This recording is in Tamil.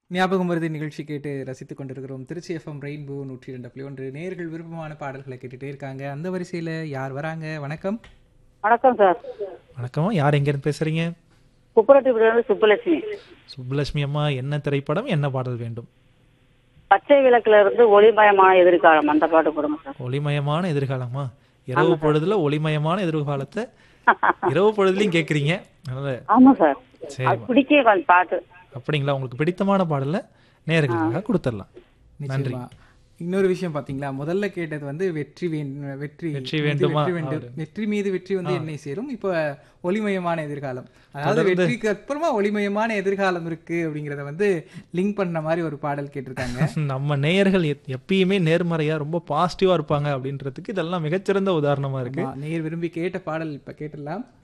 ஞாபகம் வருது நிகழ்ச்சி கேட்டு ரசித்துக் கொண்டிருக்கிறோம் திருச்சி எஃப்எம் ரெயின்போ நூற்றி ரெண்டு புள்ளி ஒன்று நேர்கள் விருப்பமான பாடல்களை கேட்டுட்டே இருக்காங்க அந்த வரிசையில் யார் வராங்க வணக்கம் வணக்கம் சார் வணக்கம் யார் எங்கேருந்து பேசுறீங்க குப்பரட்டிபுரம் சுப்புலட்சுமி சுப்புலட்சுமி அம்மா என்ன திரைப்படம் என்ன பாடல் வேண்டும் பச்சை விளக்குல இருந்து ஒளிமயமான எதிர்காலம் அந்த பாட்டு போடுங்க சார் ஒளிமயமான எதிர்காலமா இரவு பொழுதுல ஒளிமயமான எதிர்காலத்தை இரவு பொழுதுலயும் கேக்குறீங்க அதனால ஆமா சார் சரி அது பிடிக்கும் அந்த பாட்டு அப்படிங்களா உங்களுக்கு பிடித்தமான பாடல்ல நேர்களுக்காக கொடுத்துடலாம் நன்றி நிச்சயமா இன்னொரு விஷயம் பாத்தீங்களா முதல்ல கேட்டது வந்து வெற்றி வேண்- வெற்றி வெற்றி மீது வேண்டுமா? வெற்றி வேண்டும் வெற்றி மீது வெற்றி வந்து என்னை சேரும் இப்ப ஒளிமயமான எதிர்காலம் அதாவது வெற்றிக்கு அப்புறமா ஒளிமயமான எதிர்காலம் இருக்கு அப்படிங்கறத வந்து லிங்க் பண்ண மாதிரி ஒரு பாடல் கேட்டிருக்காங்க நம்ம நேயர்கள் எப்- எப்பயுமே நேர்மறையா ரொம்ப பாசிட்டிவா இருப்பாங்க அப்படின்றதுக்கு இதெல்லாம் மிகச்சிறந்த உதாரணமா இருக்கு ஆமா, நேயர் விரும்பி கேட்ட பாடல் இப்ப கேட்டுடலாம்